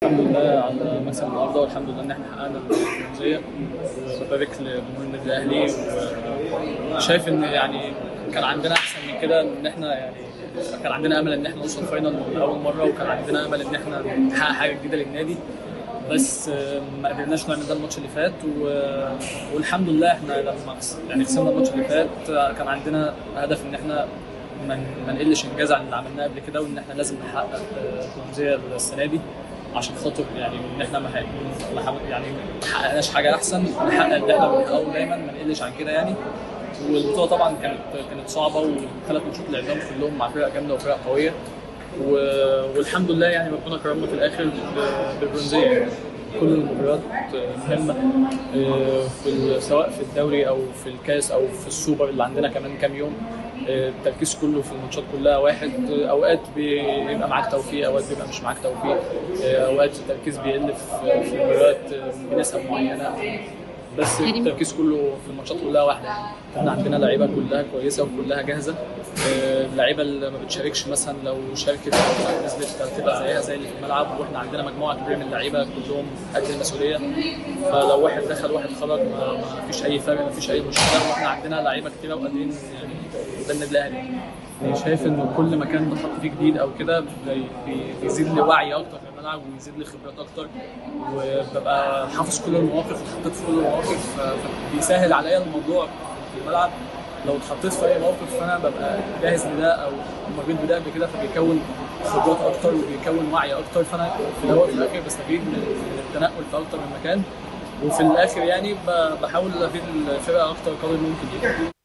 الحمد لله على مكسب النهارده والحمد لله ان احنا حققنا البرونزيه وببارك لجمهور النادي الاهلي وشايف ان يعني كان عندنا احسن من كده ان احنا يعني كان عندنا امل ان احنا نوصل فاينل لاول مره وكان عندنا امل ان احنا نحقق حاجه جديده للنادي بس ما قدرناش نعمل ده الماتش اللي فات و... والحمد لله احنا لما خس- يعني خسرنا الماتش اللي فات كان عندنا هدف ان احنا ما ما نقلش انجاز عن اللي عملناه قبل كده وان احنا لازم نحقق برونزيه السنه دي عشان خاطر يعني ان احنا ما ح- ما ح- يعني ما حققناش حاجه احسن نحقق اللي احنا بنحققه دايما ما نقلش عن كده يعني والبطوله طبعا كانت كانت صعبه والثلاث ماتشات اللي لعبناهم كلهم مع فرق جامده وفرق قويه و- والحمد لله يعني ربنا كرمنا في الاخر ب- بالبرونزيه يعني كل المباريات مهمه آه، في ال- سواء في الدوري او في الكاس او في السوبر اللي عندنا كمان كام يوم آه، التركيز كله في الماتشات كلها واحد آه، اوقات بيبقى معاك توفيق اوقات بيبقى مش معاك توفيق آه، اوقات التركيز بيقل في في المباريات آه، بنسب معينه بس التركيز كله في الماتشات كلها واحده احنا عندنا لعيبه كلها كويسه وكلها جاهزه آه، اللعيبه اللي ما بتشاركش مثلا لو شاركت أو نزلت هتبقى زيها زي اللي في الملعب واحنا عندنا مجموعه كبيره من اللعيبه كلهم قد المسؤوليه فلو واحد دخل واحد خرج ما ما فيش اي فرق ما فيش اي مشكله واحنا عندنا لعيبه كتيره وقادرين يعني ده النادي الاهلي يعني شايف ان كل مكان بتحط فيه جديد او كده بي- بي- بيزيد لي وعي اكتر في الملعب ويزيد لي خبرات اكتر وببقى حافظ كل المواقف واتحطيت في كل المواقف ف- فبيسهل عليا الموضوع في الملعب لو اتحطيت في اي موقف فانا ببقى جاهز لده او مريت بده قبل كده فبيكون خبرات اكتر وبيكون وعي اكتر فانا في الاول وفي الاخر بستفيد من من التنقل في اكتر من مكان وفي الاخر يعني ب- بحاول افيد الفرقه اكتر قدر ممكن يعني